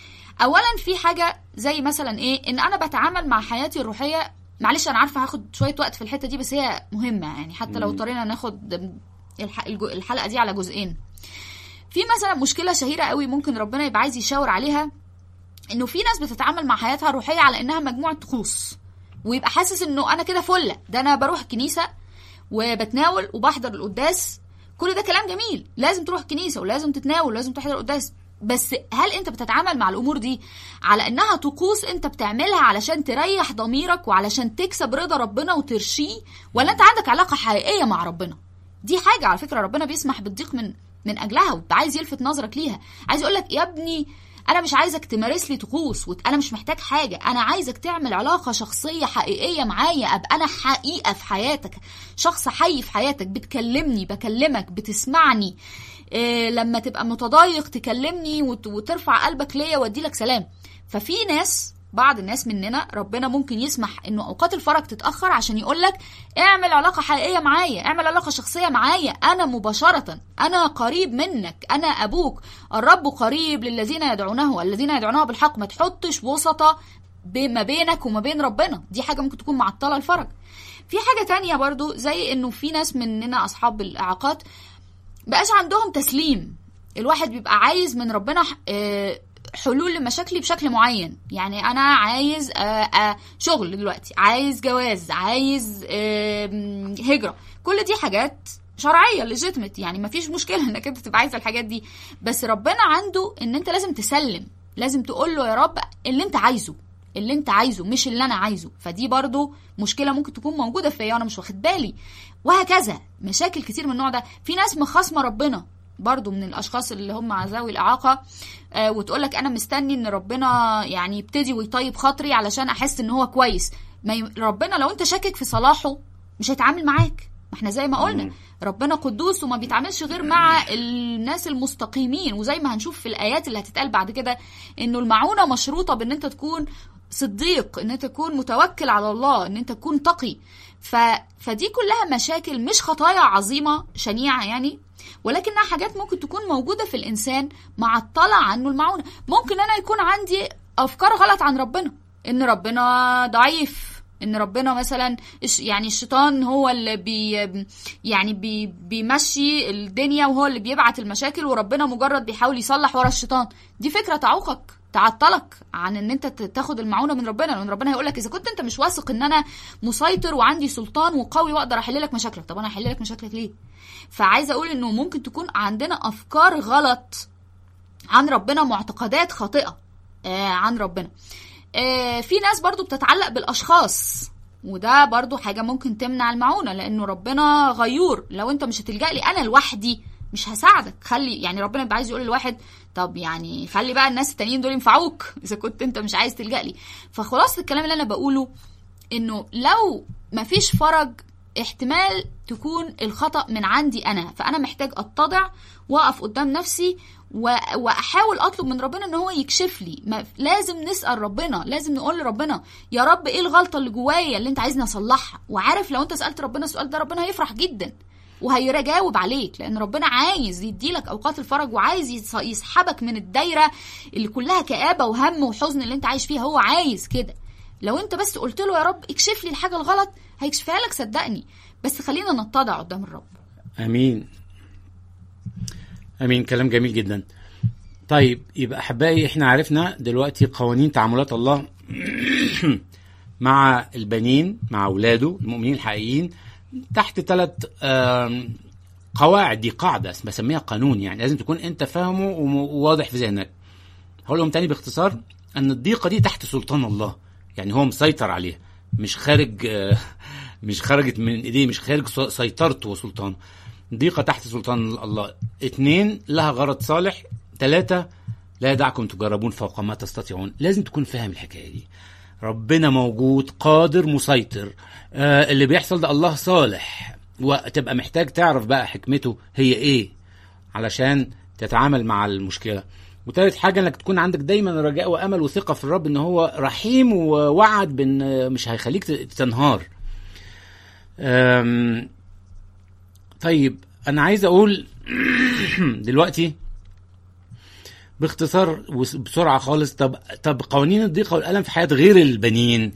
اولا في حاجه زي مثلا ايه ان انا بتعامل مع حياتي الروحيه معلش انا عارفه هاخد شويه وقت في الحته دي بس هي مهمه يعني حتى لو اضطرينا ناخد الح- الجو- الحلقه دي على جزئين في مثلا مشكله شهيره قوي ممكن ربنا يبقى عايز يشاور عليها انه في ناس بتتعامل مع حياتها الروحيه على انها مجموعه طقوس ويبقى حاسس انه انا كده فله ده انا بروح الكنيسه وبتناول وبحضر القداس كل ده كلام جميل لازم تروح الكنيسه ولازم تتناول ولازم تحضر القداس بس هل انت بتتعامل مع الامور دي على انها طقوس انت بتعملها علشان تريح ضميرك وعلشان تكسب رضا ربنا وترشيه ولا انت عندك علاقه حقيقيه مع ربنا دي حاجه على فكره ربنا بيسمح بالضيق من من اجلها وانت عايز يلفت نظرك ليها عايز يقول لك يا ابني انا مش عايزك تمارس لي طقوس وت- انا مش محتاج حاجه انا عايزك تعمل علاقه شخصيه حقيقيه معايا ابقى انا حقيقه في حياتك شخص حي في حياتك بتكلمني بكلمك بتسمعني إيه لما تبقى متضايق تكلمني وت- وترفع قلبك ليا وادي لك سلام ففي ناس بعض الناس مننا ربنا ممكن يسمح انه اوقات الفرج تتاخر عشان يقول لك اعمل علاقه حقيقيه معايا اعمل علاقه شخصيه معايا انا مباشره انا قريب منك انا ابوك الرب قريب للذين يدعونه والذين يدعونه بالحق ما تحطش وسطه ب- ما بينك وما بين ربنا دي حاجه ممكن تكون معطله الفرج في حاجه تانية برضو زي انه في ناس مننا اصحاب الاعاقات بقاش عندهم تسليم الواحد بيبقى عايز من ربنا ح- آه، حلول لمشاكلي بشكل معين يعني انا عايز آه، آه، شغل دلوقتي عايز جواز عايز آم، هجرة كل دي حاجات شرعية ليجيتمت يعني مفيش مشكلة انك انت تبقى عايز الحاجات دي بس ربنا عنده ان انت لازم تسلم لازم تقول له يا رب اللي انت عايزه اللي انت عايزه مش اللي انا عايزه فدي برضو مشكله ممكن تكون موجوده فيا وانا مش واخد بالي وهكذا مشاكل كتير من النوع ده في ناس مخاصمه ربنا برضو من الاشخاص اللي هم ذوي الاعاقه آه وتقول لك انا مستني ان ربنا يعني يبتدي ويطيب خاطري علشان احس ان هو كويس ما ي... ربنا لو انت شاكك في صلاحه مش هيتعامل معاك ما احنا زي ما قلنا ربنا قدوس وما بيتعاملش غير مع الناس المستقيمين وزي ما هنشوف في الايات اللي هتتقال بعد كده انه المعونه مشروطه بان انت تكون صديق ان انت تكون تتوكل على الله ان انت تكون تقي ف... فدي كلها مشاكل مش خطايا عظيمه شنيعه يعني ولكنها حاجات ممكن تكون موجوده في الانسان معطله عنه المعونه ممكن انا يكون عندي افكار غلط عن ربنا ان ربنا ضعيف ان ربنا مثلا الش- يعني الشيطان هو اللي بي يعني بي بيمشي الدنيا وهو اللي بيبعت المشاكل وربنا مجرد بيحاول يصلح ورا الشيطان دي فكره تعوقك تعطلك عن ان انت ت- تاخد المعونه من ربنا لان ربنا هيقول لك اذا كنت انت مش واثق ان انا مسيطر وعندي سلطان وقوي واقدر احل لك مشاكلك طب انا هحل لك مشاكلك ليه فعايزه اقول انه ممكن تكون عندنا افكار غلط عن ربنا معتقدات خاطئه آه عن ربنا آه في ناس برضو بتتعلق بالاشخاص وده برضو حاجة ممكن تمنع المعونة لأنه ربنا غيور لو أنت مش هتلجأ لي أنا لوحدي مش هساعدك خلي يعني ربنا بيبقى عايز يقول للواحد طب يعني خلي بقى الناس التانيين دول ينفعوك إذا كنت أنت مش عايز تلجأ لي فخلاصة الكلام اللي أنا بقوله إنه لو مفيش فرج احتمال تكون الخطأ من عندي أنا فأنا محتاج أتضع وأقف قدام نفسي و... واحاول اطلب من ربنا ان هو يكشف لي ما... لازم نسال ربنا لازم نقول لربنا يا رب ايه الغلطه اللي جوايا اللي انت عايزني اصلحها وعارف لو انت سالت ربنا السؤال ده ربنا هيفرح جدا وهيجاوب عليك لان ربنا عايز يديلك اوقات الفرج وعايز يس- يسحبك من الدايره اللي كلها كآبه وهم وحزن اللي انت عايش فيها هو عايز كده لو انت بس قلت له يا رب اكشف لي الحاجه الغلط هيكشفها لك صدقني بس خلينا نتضع قدام الرب امين امين كلام جميل جدا طيب يبقى احبائي احنا عرفنا دلوقتي قوانين تعاملات الله مع البنين مع اولاده المؤمنين الحقيقيين تحت ثلاث قواعد دي قاعده بسميها قانون يعني لازم تكون انت فاهمه وم- وواضح في ذهنك هقول لهم تاني باختصار ان الضيقه دي تحت سلطان الله يعني هو مسيطر عليها مش خارج آه، مش خرجت من ايديه مش خارج س- سيطرته وسلطانه ضيقه تحت سلطان الله اتنين لها غرض صالح ثلاثة لا يدعكم تجربون فوق ما تستطيعون لازم تكون فاهم الحكاية دي ربنا موجود قادر مسيطر آه اللي بيحصل ده الله صالح وتبقى محتاج تعرف بقى حكمته هي ايه علشان تتعامل مع المشكلة وتالت حاجة انك تكون عندك دايما رجاء وامل وثقة في الرب ان هو رحيم ووعد بان مش هيخليك تنهار أم، طيب انا عايز اقول دلوقتي باختصار وبسرعه خالص طب طب قوانين الضيقه والالم في حياه غير البنين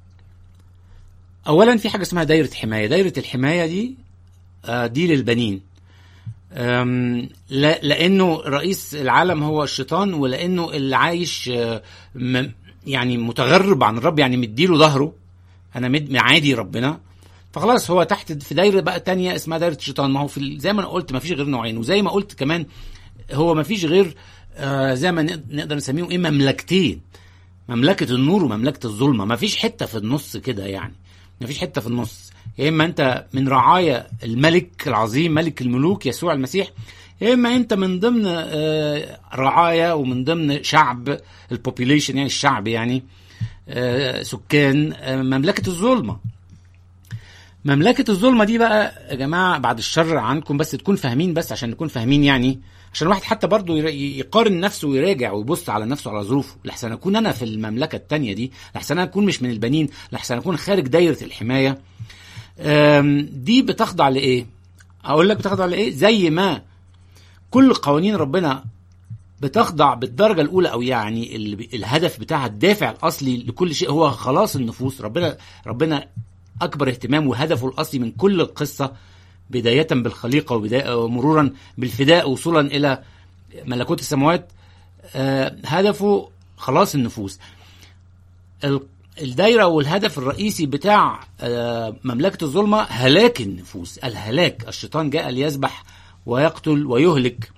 اولا في حاجه اسمها دايره حمايه دايره الحمايه دي آه، دي للبنين أم، لا لانه رئيس العالم هو الشيطان ولانه اللي عايش آه، م- يعني متغرب عن الرب يعني مديله ظهره انا مد معادي ربنا فخلاص هو تحت في دايره بقى تانية اسمها دايره الشيطان ما هو في ال- زي ما انا قلت ما فيش غير نوعين وزي ما قلت كمان هو ما فيش غير آه زي ما نق- نقدر نسميهم ايه مملكتين مملكه النور ومملكه الظلمه ما فيش حته في النص كده يعني ما فيش حته في النص يا اما انت من رعايا الملك العظيم ملك الملوك يسوع المسيح يا اما انت من ضمن آه، رعايا ومن ضمن شعب البوبيليشن يعني الشعب يعني آه، سكان آه، مملكه الظلمه مملكة الظلمة دي بقى يا جماعة بعد الشر عنكم بس تكون فاهمين بس عشان نكون فاهمين يعني عشان الواحد حتى برضه ير- يقارن نفسه ويراجع ويبص على نفسه على ظروفه لحسن اكون انا في المملكة التانية دي لحسن انا اكون مش من البنين لحسن اكون خارج دايرة الحماية أم، دي بتخضع لايه اقول لك بتخضع لايه زي ما كل قوانين ربنا بتخضع بالدرجة الأولى أو يعني ال- الهدف بتاعها الدافع الأصلي لكل شيء هو خلاص النفوس ربنا ربنا أكبر اهتمام وهدفه الأصلي من كل القصة بداية بالخليقة وبداية ومرورا بالفداء وصولا إلى ملكوت السماوات آه، هدفه خلاص النفوس ال- الدايرة والهدف الرئيسي بتاع آه، مملكة الظلمة هلاك النفوس الهلاك الشيطان جاء ليذبح ويقتل ويهلك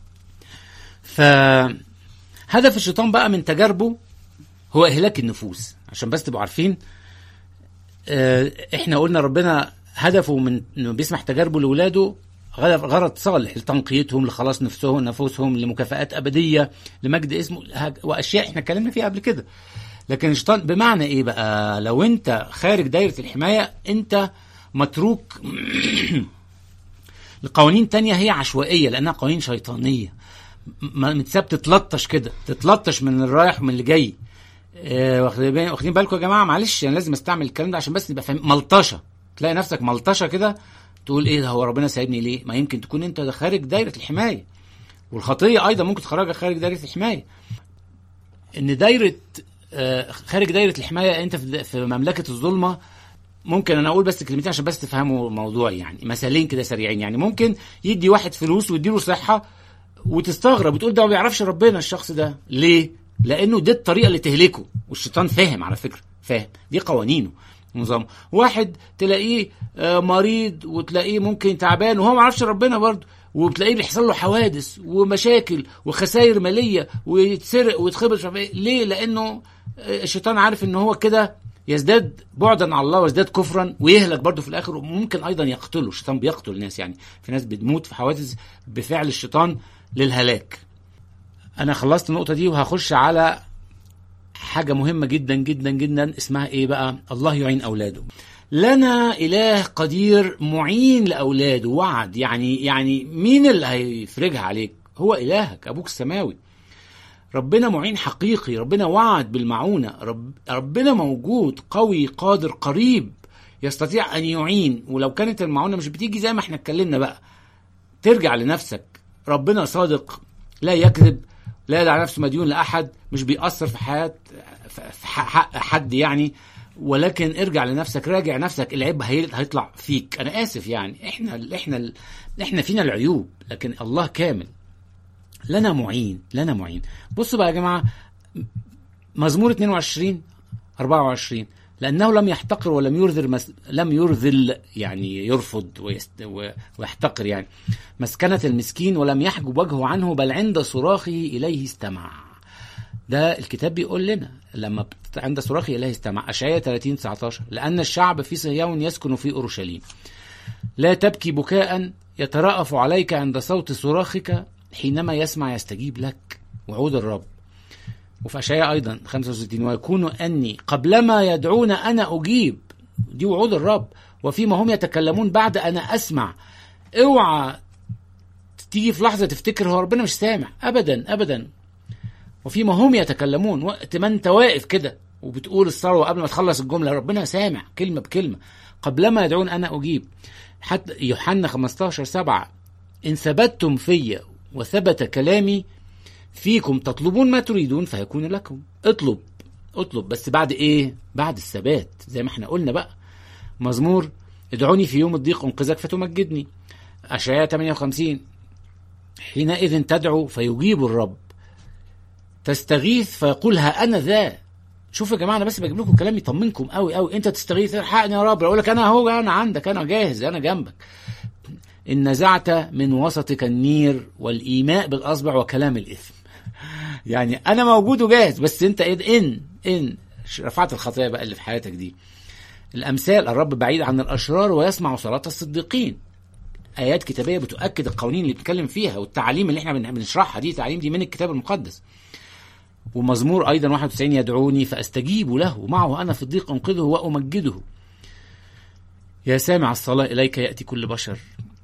فهدف الشيطان بقى من تجاربه هو إهلاك النفوس عشان بس تبقوا عارفين آه، احنا قلنا ربنا هدفه من انه بيسمح تجاربه لاولاده غرض غرض صالح لتنقيتهم لخلاص نفسهم نفوسهم لمكافآت ابديه لمجد اسمه هج- واشياء احنا اتكلمنا فيها قبل كده لكن الشيطان بمعنى ايه بقى لو انت خارج دايره الحمايه انت متروك لقوانين تانية هي عشوائيه لانها قوانين شيطانيه م- متساب تتلطش كده تتلطش من الرايح ومن اللي جاي آه، واخدين بالي- واخدين بالكم يا جماعه معلش انا لازم استعمل الكلام ده عشان بس نبقى فاهم ملطشه تلاقي نفسك ملطشه كده تقول ايه ده هو ربنا سايبني ليه ما يمكن تكون انت خارج دايره الحمايه والخطيه ايضا ممكن تخرجك خارج دايره الحمايه ان دايره آه، خارج دايره الحمايه انت في في مملكه الظلمه ممكن انا اقول بس كلمتين عشان بس تفهموا الموضوع يعني مثالين كده سريعين يعني ممكن يدي واحد فلوس ويديله صحه وتستغرب وتقول ده ما بيعرفش ربنا الشخص ده ليه لانه دي الطريقه اللي تهلكه والشيطان فاهم على فكره فاهم دي قوانينه نظام واحد تلاقيه آه، مريض وتلاقيه ممكن تعبان وهو ما يعرفش ربنا برضه وبتلاقيه بيحصل له حوادث ومشاكل وخسائر ماليه ويتسرق ويتخبط مش عارف إيه. ليه لانه آه، الشيطان عارف ان هو كده يزداد بعدا عن الله ويزداد كفرا ويهلك برضه في الاخر وممكن ايضا يقتله الشيطان بيقتل ناس يعني في ناس بتموت في حوادث بفعل الشيطان للهلاك انا خلصت النقطه دي وهخش على حاجه مهمه جدا جدا جدا اسمها ايه بقى الله يعين اولاده لنا اله قدير معين لاولاده وعد يعني يعني مين اللي هيفرجها عليك هو الهك ابوك السماوي ربنا معين حقيقي ربنا وعد بالمعونة رب ربنا موجود قوي قادر قريب يستطيع أن يعين ولو كانت المعونة مش بتيجي زي ما احنا اتكلمنا بقى ترجع لنفسك ربنا صادق لا يكذب لا يدع نفسه مديون لأحد مش بيأثر في حياة في حق حد يعني ولكن ارجع لنفسك راجع نفسك العيب هي- هيطلع فيك انا اسف يعني احنا احنا احنا فينا العيوب لكن الله كامل لنا معين لنا معين بصوا بقى يا جماعه مزمور 22 24 لانه لم يحتقر ولم يرذل مس... لم يرذل يعني يرفض ويست... و... ويحتقر يعني مسكنة المسكين ولم يحجب وجهه عنه بل عند صراخه اليه استمع ده الكتاب بيقول لنا لما بت... عند صراخه اليه استمع اشعياء 30 19 لان الشعب في صهيون يسكن في اورشليم لا تبكي بكاء يترأف عليك عند صوت صراخك حينما يسمع يستجيب لك وعود الرب وفي أشعياء أيضا 65 ويكون أني قبلما يدعون أنا أجيب دي وعود الرب وفيما هم يتكلمون بعد أنا أسمع اوعى تيجي في لحظة تفتكر هو ربنا مش سامع أبدا أبدا وفيما هم يتكلمون وقت ما أنت واقف كده وبتقول الثروة قبل ما تخلص الجملة ربنا سامع كلمة بكلمة قبلما يدعون أنا أجيب حتى يوحنا 15 7 إن ثبتتم فيا وثبت كلامي فيكم تطلبون ما تريدون فيكون لكم اطلب اطلب بس بعد ايه بعد الثبات زي ما احنا قلنا بقى مزمور ادعوني في يوم الضيق انقذك فتمجدني اشعياء 58 حينئذ تدعو فيجيب الرب تستغيث فيقول ها انا ذا شوفوا يا جماعه انا بس بجيب لكم كلام يطمنكم قوي قوي انت تستغيث الحقني يا رب اقول لك انا اهو انا عندك انا جاهز انا جنبك ان نزعت من وسطك النير والايماء بالاصبع وكلام الاثم يعني انا موجود وجاهز بس انت إيه ان ان رفعت الخطايا بقى اللي في حياتك دي الامثال الرب بعيد عن الاشرار ويسمع صلاه الصديقين ايات كتابيه بتؤكد القوانين اللي بنتكلم فيها والتعاليم اللي احنا بن- بنشرحها دي تعاليم دي من الكتاب المقدس ومزمور ايضا 91 يدعوني فاستجيب له معه انا في الضيق انقذه وامجده يا سامع الصلاه اليك ياتي كل بشر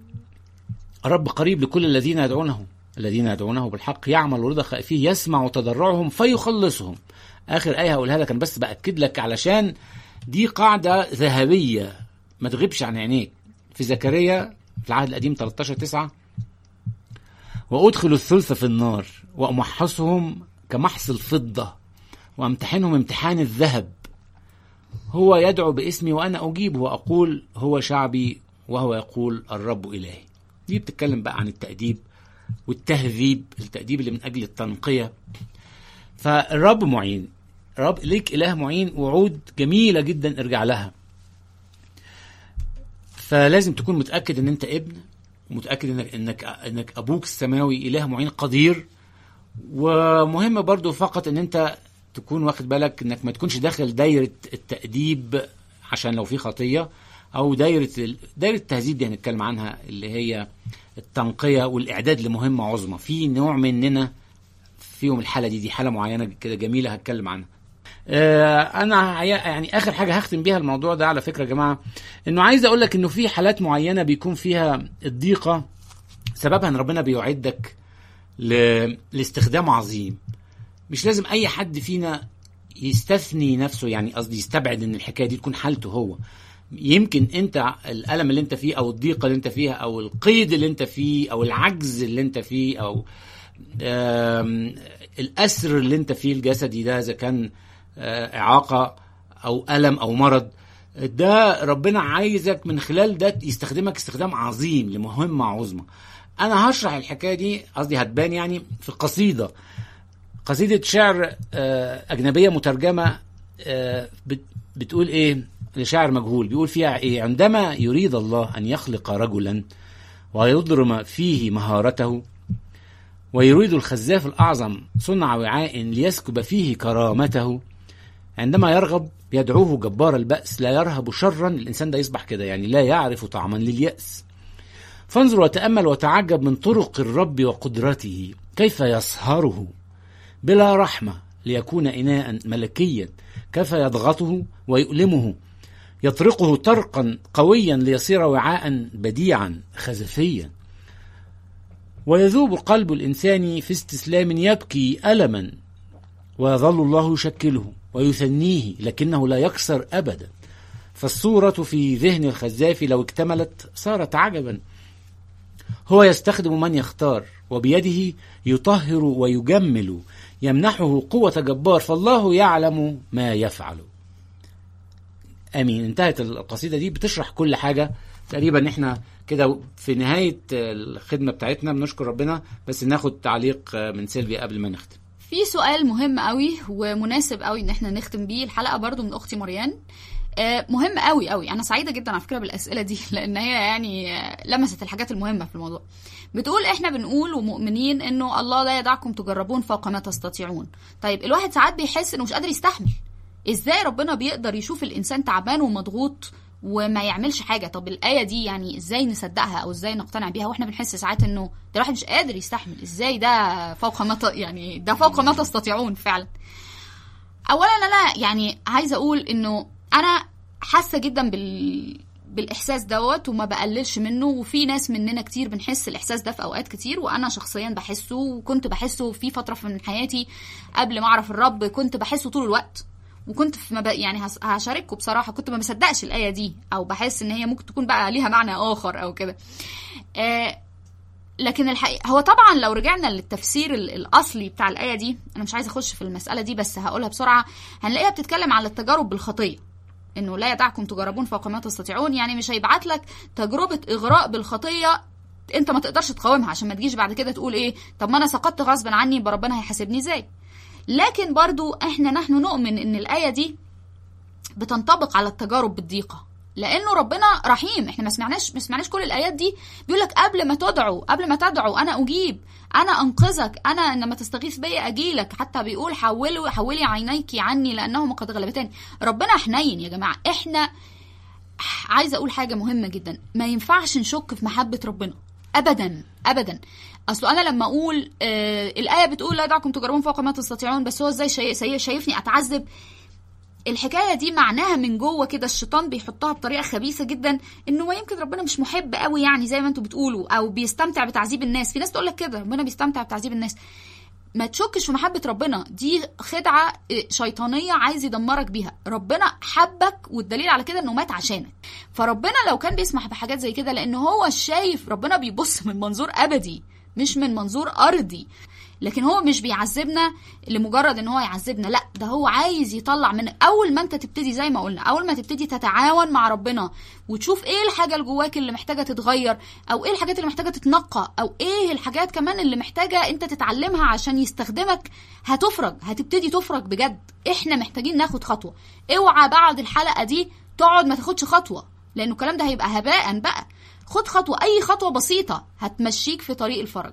الرب قريب لكل الذين يدعونه الذين يدعونه بالحق يعمل رضا خائفيه يسمع تضرعهم فيخلصهم اخر ايه هقولها لك انا بس باكد لك علشان دي قاعده ذهبيه ما تغيبش عن عينيك في زكريا في العهد القديم 13 9 وادخل الثلث في النار وامحصهم كمحص الفضه وامتحنهم امتحان الذهب هو يدعو باسمي وانا اجيبه واقول هو شعبي وهو يقول الرب الهي دي بتتكلم بقى عن التأديب والتهذيب التأديب اللي من أجل التنقية فالرب معين رب ليك إله معين وعود جميلة جدا ارجع لها فلازم تكون متأكد ان انت ابن ومتأكد انك انك انك ابوك السماوي اله معين قدير ومهم برضو فقط ان انت تكون واخد بالك انك ما تكونش داخل دايرة التأديب عشان لو في خطية او دايرة ال- دايرة التهذيب دي هنتكلم عنها اللي هي التنقية والاعداد لمهمة عظمى في نوع مننا فيهم الحالة دي دي حالة معينة كده جميلة هتكلم عنها آه، انا عي- يعني اخر حاجه هختم بيها الموضوع ده على فكره يا جماعه انه عايز اقول لك انه في حالات معينه بيكون فيها الضيقه سببها ان ربنا بيعدك ل... لاستخدام عظيم مش لازم اي حد فينا يستثني نفسه يعني قصدي يستبعد ان الحكايه دي تكون حالته هو يمكن انت الالم اللي انت فيه او الضيقه اللي انت فيها او القيد اللي انت فيه او العجز اللي انت فيه او آم، الاسر اللي انت فيه الجسدي ده اذا كان آه، اعاقه او الم او مرض ده ربنا عايزك من خلال ده يستخدمك استخدام عظيم لمهمه عظمى انا هشرح الحكايه دي قصدي هتبان يعني في قصيده قصيده شعر آه، اجنبيه مترجمه آه، بت- بتقول ايه لشاعر مجهول بيقول فيها ايه عندما يريد الله ان يخلق رجلا ويضرم فيه مهارته ويريد الخزاف الأعظم صنع وعاء ليسكب فيه كرامته عندما يرغب يدعوه جبار البأس لا يرهب شرا الإنسان ده يصبح كده يعني لا يعرف طعما لليأس فانظر وتأمل وتعجب من طرق الرب وقدرته كيف يصهره بلا رحمة ليكون إناء ملكيا كيف يضغطه ويؤلمه يطرقه طرقا قويا ليصير وعاء بديعا خزفيا ويذوب قلب الإنسان في استسلام يبكي ألما ويظل الله يشكله ويثنيه لكنه لا يكسر أبدا فالصورة في ذهن الخزاف لو اكتملت صارت عجبا هو يستخدم من يختار وبيده يطهر ويجمل يمنحه قوة جبار فالله يعلم ما يفعل امين انتهت القصيده دي بتشرح كل حاجه تقريبا احنا كده في نهايه الخدمه بتاعتنا بنشكر ربنا بس ناخد تعليق من سيلفيا قبل ما نختم في سؤال مهم قوي ومناسب قوي ان احنا نختم بيه الحلقه برضو من اختي مريان آه، مهم قوي قوي انا سعيده جدا على فكره بالاسئله دي لان هي يعني آه، لمست الحاجات المهمه في الموضوع بتقول احنا بنقول ومؤمنين انه الله لا يدعكم تجربون فوق ما تستطيعون طيب الواحد ساعات بيحس انه مش قادر يستحمل ازاي ربنا بيقدر يشوف الانسان تعبان ومضغوط وما يعملش حاجه طب الايه دي يعني ازاي نصدقها او ازاي نقتنع بيها واحنا بنحس ساعات انه ده الواحد مش قادر يستحمل ازاي ده فوق ما ت- يعني ده فوق ما تستطيعون فعلا اولا انا يعني عايزه اقول انه انا حاسه جدا بال بالاحساس دوت وما بقللش منه وفي ناس مننا كتير بنحس الاحساس ده في اوقات كتير وانا شخصيا بحسه وكنت بحسه في فتره من حياتي قبل ما اعرف الرب كنت بحسه طول الوقت وكنت في مب... يعني هس- هشارككم بصراحه كنت ما بصدقش الايه دي او بحس ان هي ممكن تكون بقى ليها معنى اخر او كده آه لكن الحقيقه هو طبعا لو رجعنا للتفسير ال- الاصلي بتاع الايه دي انا مش عايزه اخش في المساله دي بس هقولها بسرعه هنلاقيها بتتكلم على التجارب بالخطيه انه لا يدعكم تجربون فوق ما تستطيعون يعني مش هيبعت لك تجربه اغراء بالخطيه انت ما تقدرش تقاومها عشان ما تجيش بعد كده تقول ايه طب ما انا سقطت غصبا عني يبقى ربنا هيحاسبني ازاي لكن برضو احنا نحن نؤمن ان الايه دي بتنطبق على التجارب بالضيقه لانه ربنا رحيم احنا ما سمعناش ما سمعناش كل الايات دي بيقول لك قبل ما تدعو قبل ما تدعو انا اجيب انا انقذك انا لما تستغيث بيا اجيلك حتى بيقول حولوا حولي عينيك عني لانهما قد غلبتني ربنا حنين يا جماعه احنا عايزه اقول حاجه مهمه جدا ما ينفعش نشك في محبه ربنا ابدا ابدا اصل انا لما اقول آه الايه بتقول لا دعكم تجربون فوق ما تستطيعون بس هو ازاي شايف شايفني اتعذب الحكايه دي معناها من جوه كده الشيطان بيحطها بطريقه خبيثه جدا انه ما يمكن ربنا مش محب قوي يعني زي ما انتوا بتقولوا او بيستمتع بتعذيب الناس في ناس تقول لك كده ربنا بيستمتع بتعذيب الناس ما تشكش في محبة ربنا دي خدعة شيطانية عايز يدمرك بيها ربنا حبك والدليل على كده انه مات عشانك فربنا لو كان بيسمح بحاجات زي كده لان هو شايف ربنا بيبص من منظور ابدي مش من منظور ارضي لكن هو مش بيعذبنا لمجرد ان هو يعذبنا لا ده هو عايز يطلع من اول ما انت تبتدي زي ما قلنا اول ما تبتدي تتعاون مع ربنا وتشوف ايه الحاجه اللي جواك اللي محتاجه تتغير او ايه الحاجات اللي محتاجه تتنقى او ايه الحاجات كمان اللي محتاجه انت تتعلمها عشان يستخدمك هتفرج هتبتدي تفرج بجد احنا محتاجين ناخد خطوه اوعى بعد الحلقه دي تقعد ما تاخدش خطوه لانه الكلام ده هيبقى هباء بقى خد خطوه اي خطوه بسيطه هتمشيك في طريق الفرج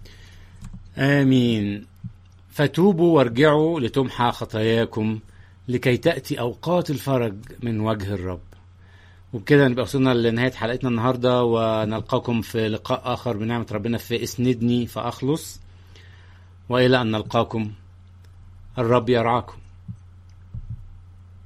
آمين فتوبوا وارجعوا لتمحى خطاياكم لكي تأتي أوقات الفرج من وجه الرب وبكده نبقى وصلنا لنهاية حلقتنا النهاردة ونلقاكم في لقاء آخر بنعمة ربنا في اسندني فأخلص وإلى أن نلقاكم الرب يرعاكم